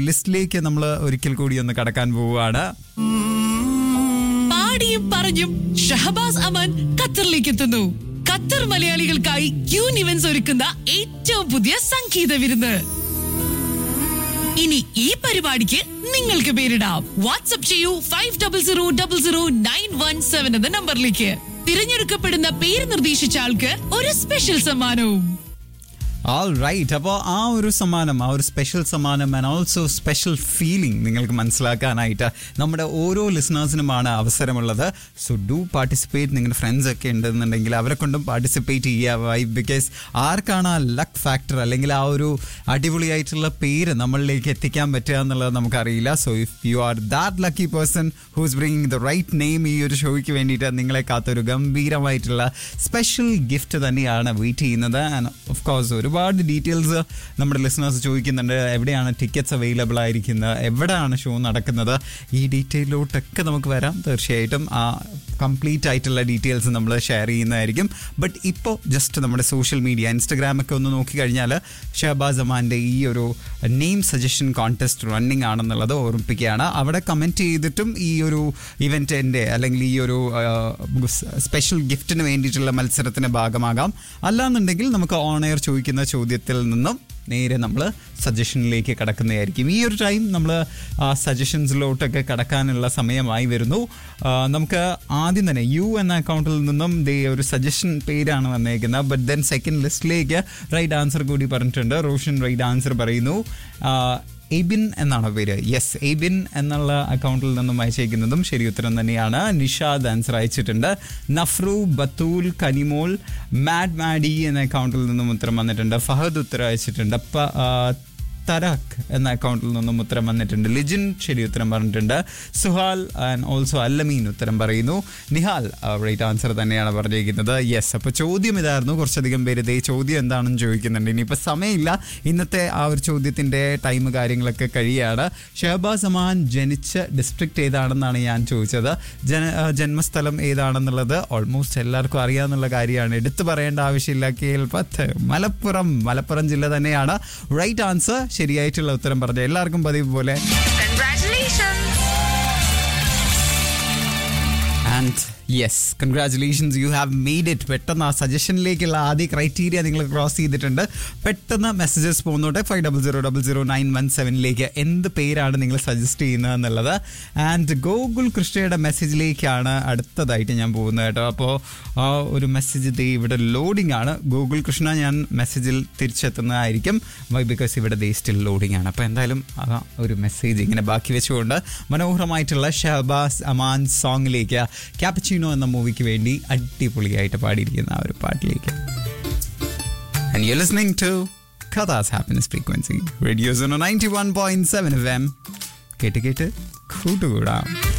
ലിസ്റ്റിലേക്ക് നമ്മൾ ഒരിക്കൽ കൂടി ഒന്ന് കടക്കാൻ പോവുകയാണ് പാടിയും പറഞ്ഞും ഷഹബാസ് അമൻ ഖത്തറിലേക്ക് എത്തുന്നു ഖത്തർ മലയാളികൾക്കായി ക്യൂൻ ഇവന്റ്സ് ഒരുക്കുന്ന ഏറ്റവും പുതിയ സംഗീത വിരുന്ന് ഇനി ഈ പരിപാടിക്ക് നിങ്ങൾക്ക് പേരിടാം വാട്സ്ആപ്പ് ചെയ്യൂ five double zero double zero nine one seven എന്ന നമ്പറിലേക്ക് തിരഞ്ഞെടുക്കപ്പെടുന്ന പേര് നിർദ്ദേശിച്ച ആൾക്ക് ഒരു സ്പെഷ്യൽ സമ്മാനവും ആൾ റൈറ്റ് അപ്പോൾ ആ ഒരു സമ്മാനം ആ ഒരു സ്പെഷ്യൽ സമ്മാനം ആൻഡ് ഓൾസോ സ്പെഷ്യൽ ഫീലിംഗ് നിങ്ങൾക്ക് മനസ്സിലാക്കാനായിട്ട് നമ്മുടെ ഓരോ ലിസണേഴ്സിനുമാണ് അവസരമുള്ളത് സോ ഡു പാർട്ടിസിപ്പേറ്റ് നിങ്ങളുടെ ഫ്രണ്ട്സ് ഒക്കെ ഉണ്ടെന്നുണ്ടെങ്കിൽ അവരെ കൊണ്ടും പാർട്ടിസിപ്പേറ്റ് ചെയ്യുക വൈ ബിക്കോസ് ആർക്കാണ് ആ ലക്ക് ഫാക്ടർ അല്ലെങ്കിൽ ആ ഒരു അടിപൊളിയായിട്ടുള്ള പേര് നമ്മളിലേക്ക് എത്തിക്കാൻ പറ്റുക എന്നുള്ളത് നമുക്കറിയില്ല so if you are that lucky person who's bringing the right name ഈ ഒരു ഷോയ്ക്ക് വേണ്ടിയിട്ട് നിങ്ങളെ കാത്തൊരു ഗംഭീരമായിട്ടുള്ള സ്പെഷ്യൽ ഗിഫ്റ്റ് തന്നെയാണ് വെയിറ്റ് ചെയ്യുന്നത് ആൻഡ് ഓഫ് കോഴ്സ് ഒരുപാട് ഡീറ്റെയിൽസ് നമ്മുടെ ലിസണേഴ്സ് ചോദിക്കുന്നുണ്ട് എവിടെയാണ് ടിക്കറ്റ്സ് അവൈലബിൾ ആയിരിക്കുന്നത് എവിടെയാണ് ഷോ നടക്കുന്നത് ഈ ഡീറ്റെയിലോട്ടൊക്കെ നമുക്ക് വരാം തീർച്ചയായിട്ടും ആ കംപ്ലീറ്റ് ആയിട്ടുള്ള ഡീറ്റെയിൽസ് നമ്മൾ ഷെയർ ചെയ്യുന്നതായിരിക്കും ബട്ട് ഇപ്പോൾ ജസ്റ്റ് നമ്മുടെ സോഷ്യൽ മീഡിയ ഇൻസ്റ്റഗ്രാമൊക്കെ ഒന്ന് നോക്കിക്കഴിഞ്ഞാൽ ഷഹബാസ് അമാൻ്റെ ഈ ഒരു നെയിം സജഷൻ കോൺടെസ്റ്റ് റണ്ണിങ് ആണെന്നുള്ളത് ഓർമ്മിപ്പിക്കുകയാണ് അവിടെ കമൻറ്റ് ചെയ്തിട്ടും ഈ ഒരു ഇവൻറ്റിൻ്റെ അല്ലെങ്കിൽ ഈ ഒരു സ്പെഷ്യൽ ഗിഫ്റ്റിന് വേണ്ടിയിട്ടുള്ള മത്സരത്തിന് ഭാഗമാകാം അല്ലാന്നുണ്ടെങ്കിൽ നമുക്ക് ഓൺ എയർ ചോദിക്കുന്ന ചോദ്യത്തിൽ നിന്നും നേരെ നമ്മൾ സജഷനിലേക്ക് കടക്കുന്നതായിരിക്കും ഈ ഒരു ടൈം നമ്മൾ സജഷൻസിലോട്ടൊക്കെ കടക്കാനുള്ള സമയമായി വരുന്നു ആ, നമുക്ക് ആദ്യം തന്നെ യു എന്ന അക്കൗണ്ടിൽ നിന്നും ദേ ഒരു സജഷൻ പേരാണ് വന്നേക്കുന്നത് ബട്ട് ദെൻ സെക്കൻഡ് ലിസ്റ്റിലേക്ക് റൈറ്റ് ആൻസർ കൂടി പറഞ്ഞിട്ടുണ്ട് റോഷൻ റൈറ്റ് ആൻസർ പറയുന്നു ആ, എബിൻ എന്നാണ് പേര് യെസ് എബിൻ എന്നുള്ള അക്കൗണ്ടിൽ നിന്നും അയച്ചേക്കുന്നതും ശരി ഉത്തരം തന്നെയാണ് നിഷാദ് ആൻസർ അയച്ചിട്ടുണ്ട് നഫ്രു ബത്തൂൽ കനിമോൾ മാഡ് മാഡി എന്ന അക്കൗണ്ടിൽ നിന്നും ഉത്തരം വന്നിട്ടുണ്ട് ഫഹദ് ഉത്തരം അയച്ചിട്ടുണ്ട് പ- ആ, തരാഖ് എന്ന അക്കൗണ്ടിൽ നിന്നും ഉത്തരം വന്നിട്ടുണ്ട് ലിജിൻ ശരി ഉത്തരം പറഞ്ഞിട്ടുണ്ട് സുഹാൽ ആൻഡ് ഓൾസോ അല്ലമീൻ ഉത്തരം പറയുന്നു നിഹാൽ റൈറ്റ് ആൻസർ തന്നെയാണ് പറഞ്ഞിരിക്കുന്നത് യെസ് അപ്പോൾ ചോദ്യം ഇതായിരുന്നു കുറച്ചധികം പേര് ഇതേ ചോദ്യം എന്താണെന്ന് ചോദിക്കുന്നുണ്ട് ഇനിയിപ്പോൾ സമയമില്ല ഇന്നത്തെ ആ ഒരു ചോദ്യത്തിൻ്റെ ടൈം കാര്യങ്ങളൊക്കെ കഴിയാണ് ഷഹബാസ് അമാൻ ജനിച്ച ഡിസ്ട്രിക്റ്റ് ഏതാണെന്നാണ് ഞാൻ ചോദിച്ചത് ജന ആ, ജന്മസ്ഥലം ഏതാണെന്നുള്ളത് ഓൾമോസ്റ്റ് എല്ലാവർക്കും അറിയാവുന്ന കാര്യമാണ് എടുത്തു പറയേണ്ട ആവശ്യമില്ല കേൾപ്പത്ത് മലപ്പുറം മലപ്പുറം ജില്ല തന്നെയാണ് റൈറ്റ് ആൻസർ ശരിയായിട്ടുള്ള ഉത്തരം പറഞ്ഞ എല്ലാവർക്കും പതിവ് പോലെ and yes congratulations you have made it പെട്ടെന്ന് ആ സജഷനിലേക്കുള്ള ആദ്യ ക്രൈറ്റീരിയ നിങ്ങൾ ക്രോസ് ചെയ്തിട്ടുണ്ട് പെട്ടെന്ന് മെസ്സേജസ് പോകുന്നോട്ടെ five double zero double zero nine one സെവനിലേക്ക് എന്ത് പേരാണ് നിങ്ങൾ സജസ്റ്റ് ചെയ്യുന്നത് എന്നുള്ളത് ആൻഡ് ഗോകുൽ കൃഷ്ണയുടെ മെസ്സേജിലേക്കാണ് അടുത്തതായിട്ട് ഞാൻ പോകുന്നത് കേട്ടോ അപ്പോൾ ആ ഒരു മെസ്സേജ് ദേ ഇവിടെ ലോഡിംഗ് ആണ് ഗൂഗിൾ കൃഷ്ണ ഞാൻ മെസ്സേജിൽ തിരിച്ചെത്തുന്നതായിരിക്കും വൈ ബിക്കോസ് ഇവിടെ ദേ സ്റ്റിൽ ലോഡിംഗ് ആണ് അപ്പോൾ എന്തായാലും ആ ഒരു മെസ്സേജ് ഇങ്ങനെ ബാക്കി വെച്ചുകൊണ്ട് മനോഹരമായിട്ടുള്ള ഷഹബാസ് അമാൻ സോങ്ങിലേക്ക് ക്യാപ്പച്ചീനോ എന്ന മൂവിക്ക് വേണ്ടി അടിപൊളിയായിട്ട് പാടിയിരിക്കുന്ന ആ ഒരു പാട്ടിലേക്ക് And you're listening to Katha's Happiness Frequency. Radio Zone 91.7 FM. കേട്ട് കേട്ട് കൂട്ടുകൂടാം